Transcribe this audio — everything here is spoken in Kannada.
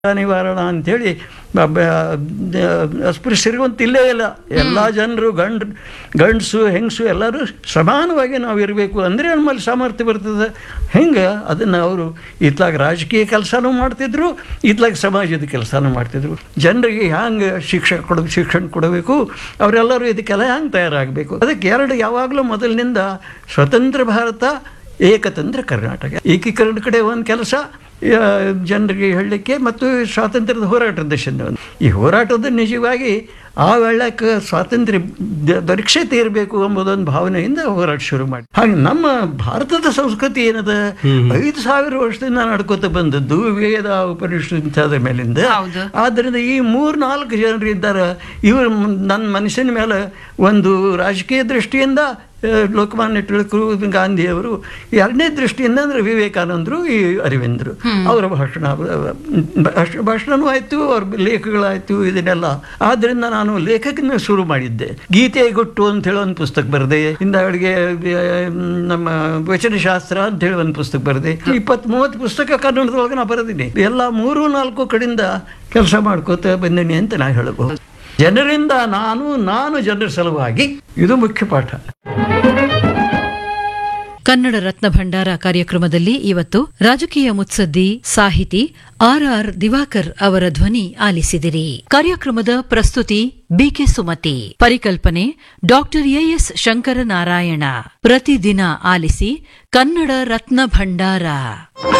ನಿವಾರಣ ಅಂಥೇಳಿ ಬ- ಬ- ಅಸ್ಪೃಶ್ಯರಿಗಂತ ಇಲ್ಲೇ ಇಲ್ಲ ಎಲ್ಲ ಜನರು ಗಂಡ್ ಗಂಡಸು ಹೆಂಗಸು ಎಲ್ಲರೂ ಸಮಾನವಾಗಿ ನಾವು ಇರಬೇಕು ಅಂದರೆ ನಮ್ಮಲ್ಲಿ ಸಾಮರ್ಥ್ಯ ಬರ್ತದೆ ಹೆಂಗೆ ಅದನ್ನು ಅವರು ಇತ್ಲಾಗ ರಾಜಕೀಯ ಕೆಲಸನೂ ಮಾಡ್ತಿದ್ರು ಇತ್ಲಾಗ ಸಮಾಜದ ಕೆಲಸನೂ ಮಾಡ್ತಿದ್ರು ಜನರಿಗೆ ಹ್ಯಾಂಗೆ ಶಿಕ್ಷಣ ಕೊಡ ಶಿಕ್ಷಣ ಕೊಡಬೇಕು ಅವರೆಲ್ಲರೂ ಇದಕ್ಕೆಲ್ಲ ಹ್ಯಾಂಗೆ ತಯಾರಾಗಬೇಕು ಅದಕ್ಕೆ ಎರಡು ಯಾವಾಗಲೂ ಮೊದಲಿನಿಂದ ಸ್ವತಂತ್ರ ಭಾರತ ಏಕತಂತ್ರ ಕರ್ನಾಟಕ ಏಕೀಕರಣ ಕಡೆ ಒಂದು ಕೆಲಸ ಜನರಿಗೆ ಹೇಳಲಿಕ್ಕೆ ಮತ್ತು ಸ್ವಾತಂತ್ರ್ಯದ ಹೋರಾಟದ ದಿಶೆಯಿಂದ ಒಂದು. ಈ ಹೋರಾಟದ ನಿಜವಾಗಿ ಆ ವೇಳಕ್ಕೆ ಸ್ವಾತಂತ್ರ್ಯ ದ- ದೊರಕ್ಷತೆ ಇರಬೇಕು ಎಂಬುದೊಂದು ಭಾವನೆಯಿಂದ ಹೋರಾಟ ಶುರು ಮಾಡಿ ಹಾಗೆ ನಮ್ಮ ಭಾರತದ ಸಂಸ್ಕೃತಿ ಏನದ ಐದು ಸಾವಿರ ವರ್ಷದಿಂದ ನಡ್ಕೋತ ಬಂದದ್ದು ವೇದ ಉಪನಿಷದ ಮೇಲಿಂದ ಹೌದು. ಆದ್ದರಿಂದ ಈ ಮೂರು ನಾಲ್ಕು ಜನರು ಇದ್ದಾರೆ ಇವರು ನನ್ನ ಮನುಷ್ಯನ ಮೇಲೆ ಒಂದು ರಾಜಕೀಯ ದೃಷ್ಟಿಯಿಂದ ಆ, ಲೋಕಮಾನ್ಯ ಟಿಳಕರು ಗಾಂಧಿಯವರು ಎರಡನೇ ದೃಷ್ಟಿಯಿಂದ ಅಂದರೆ ವಿವೇಕಾನಂದರು ಈ ಅರವಿಂದರು ಅವರ ಭಾಷಣ ಭಾಷ- ಭಾಷಣವೂ ಆಯಿತು ಅವ್ರ ಲೇಖಗಳಾಯಿತು ಇದನ್ನೆಲ್ಲ ಆದ್ದರಿಂದ ನಾನು ಲೇಖಕನ ಶುರು ಮಾಡಿದ್ದೆ ಗೀತೆ ಗುಟ್ಟು ಅಂತ ಹೇಳಿ ಒಂದು ಪುಸ್ತಕ ಬರೆದೆ ಹಿಂದಗಳಿಗೆ ನಮ್ಮ ವಚನಶಾಸ್ತ್ರ ಅಂತ ಹೇಳಿ ಒಂದು ಪುಸ್ತಕ ಬರೆದೆ ಇಪ್ಪತ್ತ್ ಮೂವತ್ತು ಪುಸ್ತಕ ಕನ್ನಡದೊಳಗೆ ನಾ ಬರೆದಿನಿ ಎಲ್ಲ ಮೂರು ನಾಲ್ಕು ಕಡೆಯಿಂದ ಕೆಲಸ ಮಾಡ್ಕೋತ ಬಂದಿನಿ ಅಂತ ನಾ ಹೇಳಬಹುದು ಜನರಿಂದ ನಾನು ನಾನು ಜನರ ಸಲುವಾಗಿ ಇದು ಮುಖ್ಯ ಪಾಠ ಕನ್ನಡ ರತ್ನ ಭಂಡಾರ ಕಾರ್ಯಕ್ರಮದಲ್ಲಿ ಇವತ್ತು ರಾಜಕೀಯ ಮುತ್ಸದ್ದಿ ಸಾಹಿತಿ ಆರ್ ಆರ್ ದಿವಾಕರ್ ಅವರ ಧ್ವನಿ ಆಲಿಸಿದಿರಿ ಕಾರ್ಯಕ್ರಮದ ಪ್ರಸ್ತುತಿ ಬಿಕೆ ಸುಮತಿ ಪರಿಕಲ್ಪನೆ ಡಾಕ್ಟರ್ ಎಎಸ್ ಶಂಕರನಾರಾಯಣ ಪ್ರತಿದಿನ ಆಲಿಸಿ ಕನ್ನಡ ರತ್ನ ಭಂಡಾರ